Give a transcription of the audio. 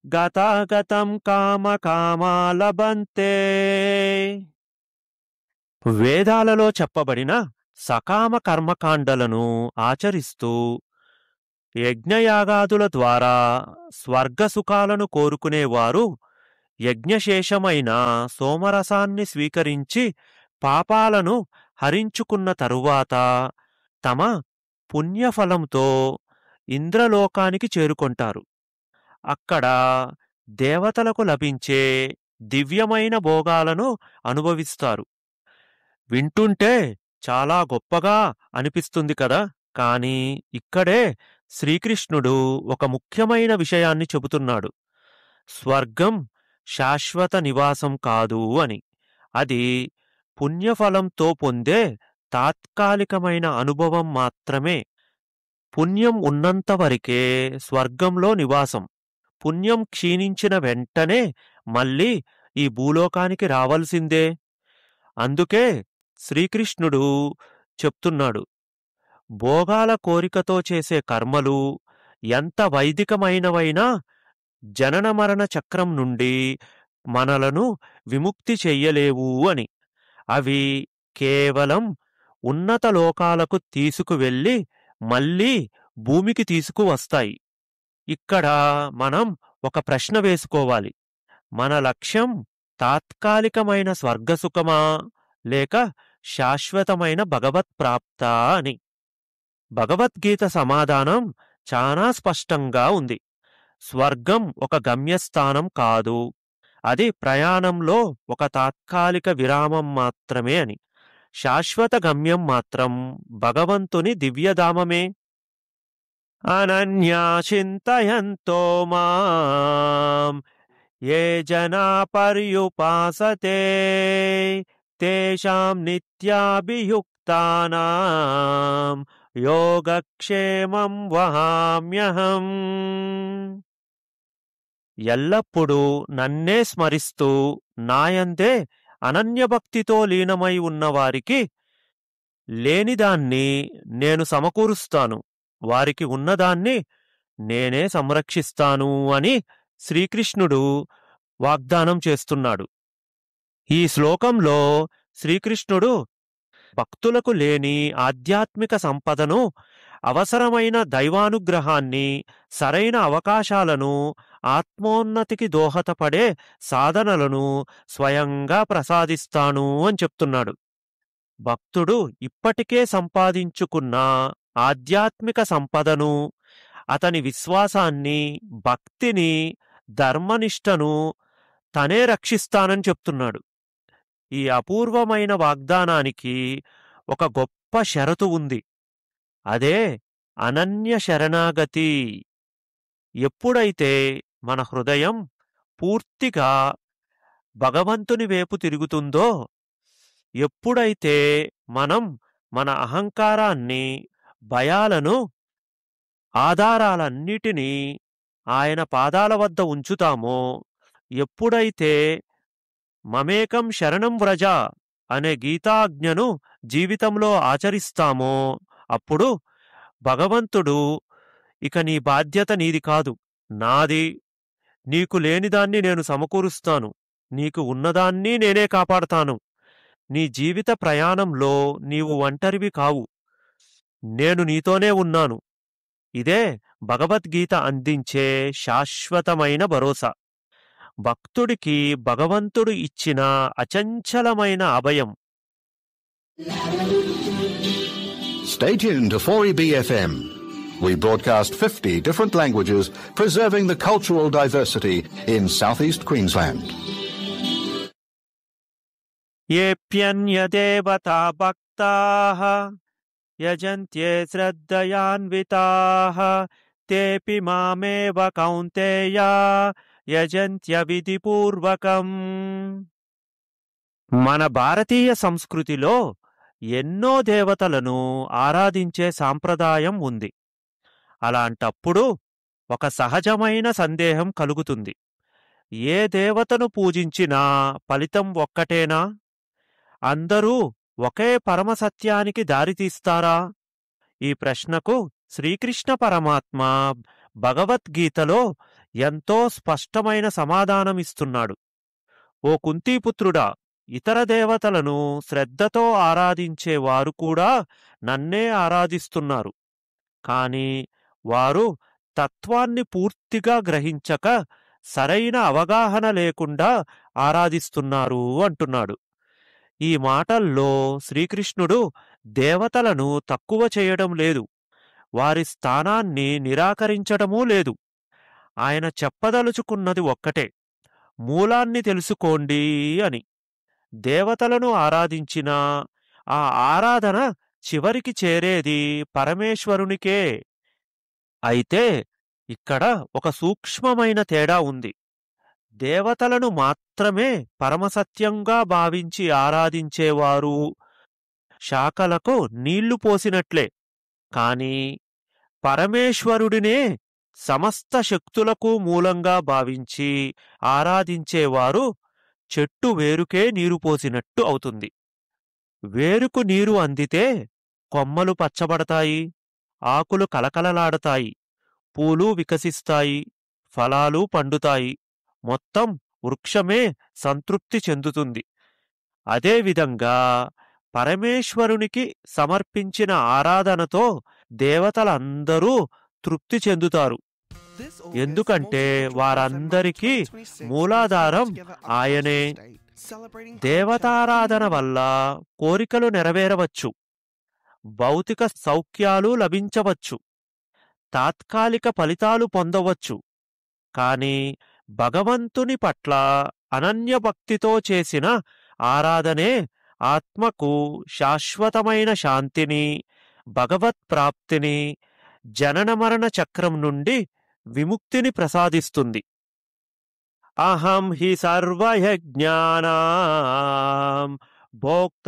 గతాగతం కామ కామాలబంతే వేదాలలో చెప్పబడిన సకామ కర్మకాండలను ఆచరిస్తూ యజ్ఞయాగాదుల ద్వారా స్వర్గసుఖాలను కోరుకునేవారు యజ్ఞశేషమైన సోమరసాన్ని స్వీకరించి పాపాలను హరించుకున్న తరువాత తమ పుణ్యఫలంతో ఇంద్రలోకానికి చేరుకొంటారు అక్కడ దేవతలకు లభించే దివ్యమైన భోగాలను అనుభవిస్తారు వింటుంటే చాలా గొప్పగా అనిపిస్తుంది కదా కాని ఇక్కడే శ్రీకృష్ణుడు ఒక ముఖ్యమైన విషయాన్ని చెబుతున్నాడు స్వర్గం శాశ్వత నివాసం కాదు అని అది పుణ్యఫలంతో పొందే తాత్కాలికమైన అనుభవం మాత్రమే పుణ్యం ఉన్నంత వరకే స్వర్గంలో నివాసం పుణ్యం క్షీణించిన వెంటనే మళ్ళీ ఈ భూలోకానికి రావలసిందే అందుకే శ్రీకృష్ణుడు చెప్తున్నాడు భోగాల కోరికతో చేసే కర్మలు ఎంత వైదికమైనవైనా జనన మరణ చక్రం నుండి మనలను విముక్తి చెయ్యలేవు అని అవి కేవలం ఉన్నత లోకాలకు తీసుకువెళ్ళి మళ్ళీ భూమికి తీసుకువస్తాయి ఇక్కడ మనం ఒక ప్రశ్న వేసుకోవాలి మన లక్ష్యం తాత్కాలికమైన స్వర్గసుఖమా లేక శాశ్వతమైన భగవత్ ప్రాప్తా అని భగవద్గీత సమాధానం చాలా స్పష్టంగా ఉంది స్వర్గం ఒక గమ్యస్థానం కాదు అది ప్రయాణంలో ఒక తాత్కాలిక విరామం మాత్రమే అని శాశ్వత గమ్యం మాత్రం భగవంతుని దివ్యధామమే అనన్యా చింతయంతో మాం ఏ జనా పర్యుపాసతే తేషాం నిత్యాభియుక్తానాం యోగక్షేమం వహామ్యహం ఎల్లప్పుడూ నన్నే స్మరిస్తూ నాయందే అనన్యభక్తితో లీనమై ఉన్నవారికి లేనిదాన్ని నేను సమకూరుస్తాను వారికి ఉన్నదాన్ని నేనే సంరక్షిస్తాను అని శ్రీకృష్ణుడు వాగ్దానం చేస్తున్నాడు ఈ శ్లోకంలో శ్రీకృష్ణుడు భక్తులకు లేని ఆధ్యాత్మిక సంపదను అవసరమైన దైవానుగ్రహాన్ని సరైన అవకాశాలను ఆత్మోన్నతికి దోహదపడే సాధనలను స్వయంగా ప్రసాదిస్తాను అని చెప్తున్నాడు భక్తుడు ఇప్పటికే సంపాదించుకున్న ఆధ్యాత్మిక సంపదను అతని విశ్వాసాన్ని భక్తిని ధర్మనిష్టను తనే రక్షిస్తానని చెప్తున్నాడు ఈ అపూర్వమైన వాగ్దానానికి ఒక గొప్ప షరతు ఉంది అదే అనన్య శరణాగతి ఎప్పుడైతే మన హృదయం పూర్తిగా భగవంతుని వైపు తిరుగుతుందో ఎప్పుడైతే మనం మన అహంకారాన్ని భయాలను ఆధారాలన్నిటినీ ఆయన పాదాల వద్ద ఉంచుతామో ఎప్పుడైతే మమేకం శరణం వ్రజ అనే గీతాజ్ఞను జీవితంలో ఆచరిస్తామో అప్పుడు భగవంతుడు ఇక నీ బాధ్యత నీది కాదు నాది నీకు లేనిదాన్ని నేను సమకూరుస్తాను నీకు ఉన్నదాన్ని నేనే కాపాడతాను నీ జీవిత ప్రయాణంలో నీవు ఒంటరివి కావు నేను నీతోనే ఉన్నాను ఇదే భగవద్గీత అందించే శాశ్వతమైన భరోసా భక్తుడికి భగవంతుడు ఇచ్చిన అచంచలమైన అభయం Stay tuned to 4EBFM. We broadcast 50 different languages, preserving the cultural diversity in southeast Queensland. येऽप्यन्यदेवता भक्ताः यजन्त्ये श्रद्धयान्विताः तेऽपि मामेव कौन्तेय యజంత్యవిధిపూర్వకం మన భారతీయ సంస్కృతిలో ఎన్నో దేవతలను ఆరాధించే సాంప్రదాయం ఉంది అలాంటప్పుడు ఒక సహజమైన సందేహం కలుగుతుంది ఏ దేవతను పూజించినా ఫలితం ఒక్కటేనా అందరూ ఒకే పరమసత్యానికి దారితీస్తారా ఈ ప్రశ్నకు శ్రీకృష్ణ పరమాత్మ భగవద్గీతలో ఎంతో స్పష్టమైన సమాధానమిస్తున్నాడు ఓ కుంతీపుత్రుడా ఇతర దేవతలను శ్రద్ధతో ఆరాధించే వారు కూడా నన్నే ఆరాధిస్తున్నారు కాని వారు తత్వాన్ని పూర్తిగా గ్రహించక సరైన అవగాహన లేకుండా ఆరాధిస్తున్నారు అంటున్నాడు ఈ మాటల్లో శ్రీకృష్ణుడు దేవతలను తక్కువ చేయడం లేదు వారి స్థానాన్ని నిరాకరించడమూ లేదు ఆయన చెప్పదలుచుకున్నది ఒక్కటే మూలాన్ని తెలుసుకోండి అని దేవతలను ఆరాధించినా ఆ ఆరాధన చివరికి చేరేది పరమేశ్వరునికే అయితే ఇక్కడ ఒక సూక్ష్మమైన తేడా ఉంది దేవతలను మాత్రమే పరమసత్యంగా భావించి ఆరాధించేవారు శాఖలకు నీళ్లు పోసినట్లే కాని పరమేశ్వరుడినే సమస్త శక్తులకు మూలంగా భావించి ఆరాధించేవారు చెట్టు వేరుకే నీరు పోసినట్టు అవుతుంది వేరుకు నీరు అందితే కొమ్మలు పచ్చబడతాయి ఆకులు కలకలలాడతాయి పూలు వికసిస్తాయి ఫలాలు పండుతాయి మొత్తం వృక్షమే సంతృప్తి చెందుతుంది అదేవిధంగా పరమేశ్వరునికి సమర్పించిన ఆరాధనతో దేవతలందరూ తృప్తి చెందుతారు ఎందుకంటే వారందరికీ మూలాధారం ఆయనే దేవతారాధన వల్ల కోరికలు నెరవేరవచ్చు భౌతిక సౌఖ్యాలు లభించవచ్చు తాత్కాలిక ఫలితాలు పొందవచ్చు కాని భగవంతుని పట్ల అనన్య భక్తితో చేసిన ఆరాధనే ఆత్మకు శాశ్వతమైన శాంతిని భగవత్ ప్రాప్తిని జనన మరణ చక్రం నుండి విముక్తిని ప్రసాదిస్తుంది అహం హి సర్వయజ్ఞానాం భోక్త